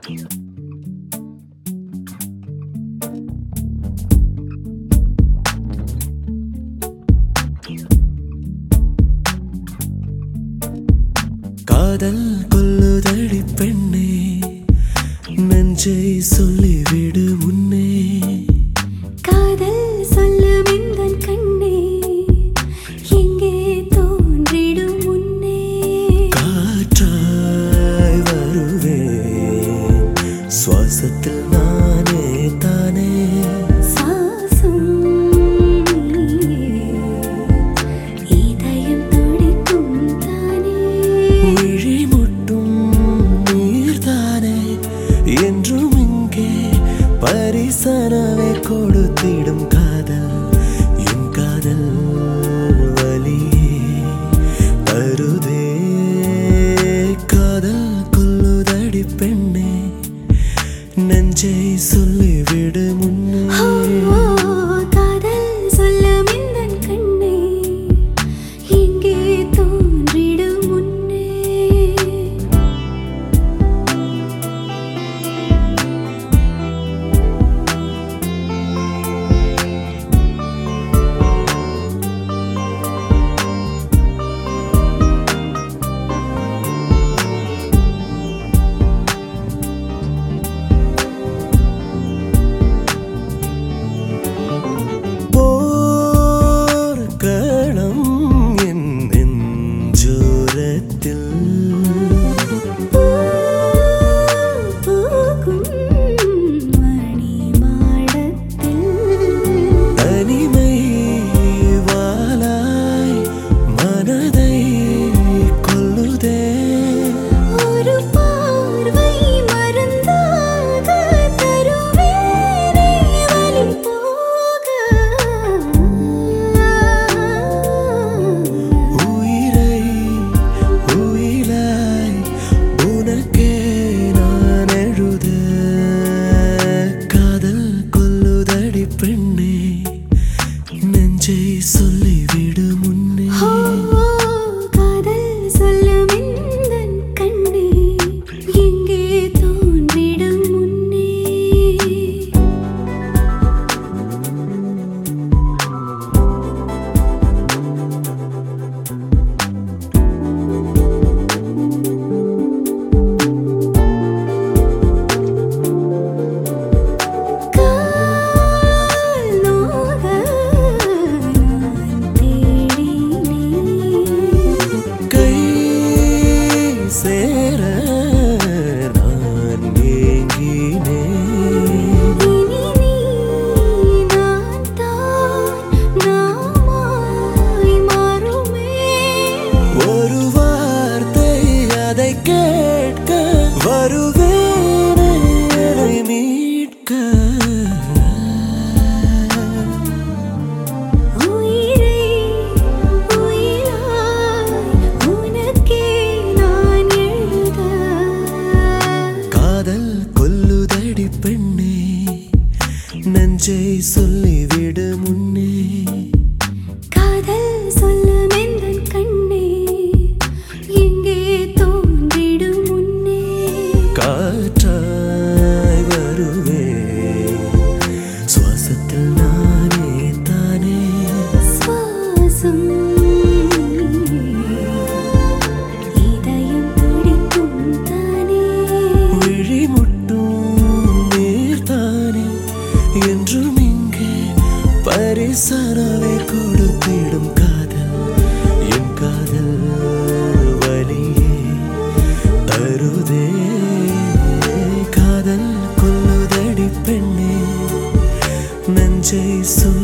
காதல் கொல்லுதடி பெண்ணே நெஞ்சை சொல்லிவிடு முன்னே காதல் சொல்லும் எந்தன் கண்ணே எங்கே தோன்றிடும் முன்னே காற்றாய் வருவேன் சுவாசத்தில் நானே தானே சாசும் இதயம் துடிக்கும் தானே விழி முட்டும் நீர்தானே என்றும் இங்கே பரிசனவே கொடுத்திடும் காதல் என் காதல் வலியே தருதே காதல் கொல்லுதடி பெண்ணே நெஞ்சை சொல்லிவிடு முன்னே ஓ, காதல் சொல்லும் எந்தன் கண்ணே எங்கே தோன்றிடும் முன்னே போர்க்களம் என் நெஞ்சோரத்தில் பூக்கும் மணி மாடத்தில் தனிமை வாலாய் மனதை கொல்லுதே ஒரு பார்வை மருந்தாக தருவேனே வழி போக உயிரை உயிராய் உனக்கே நான் எழுத காதல் கொல்லுதடி பெண்ணே நெஞ்சை சொல்லிவிடு முன்னே ஓ, காதல் சொல்லும் எந்தன் கண்ணே எங்கே தோன்றிடும் முன்னே கால் நோக நான் தேடினேன் கை சேர நான் ஏங்கினேன் இனி நீ நான் தான் நாமாய் மாறுமே ஒரு வார்த்தை அதை கேட்க வருவேனே என்னை மீட்க உயிரை உயிராய் உனக்கே நான் எழுத காதல் கொல்லுதடி பெண்ணே நெஞ்சை சொல்லிவிடு முன்னே காதல் சொல்லும் எந்தன் கண்ணே எங்கே தோன்றிடும் முன்னே காற்றாய் வருவே சுவாசத்தில் நானே தானே சுவாசம் இதயம் துடிக்கும் தானே விழி முட்டும் நீர்தானே என்றும் இங்கே பரிசனவே கொடுத்திடும் காதல் என் காதல் வலியே தருதே காதல் கொல்லுதடி பெண்ணே நெஞ்சை சொல்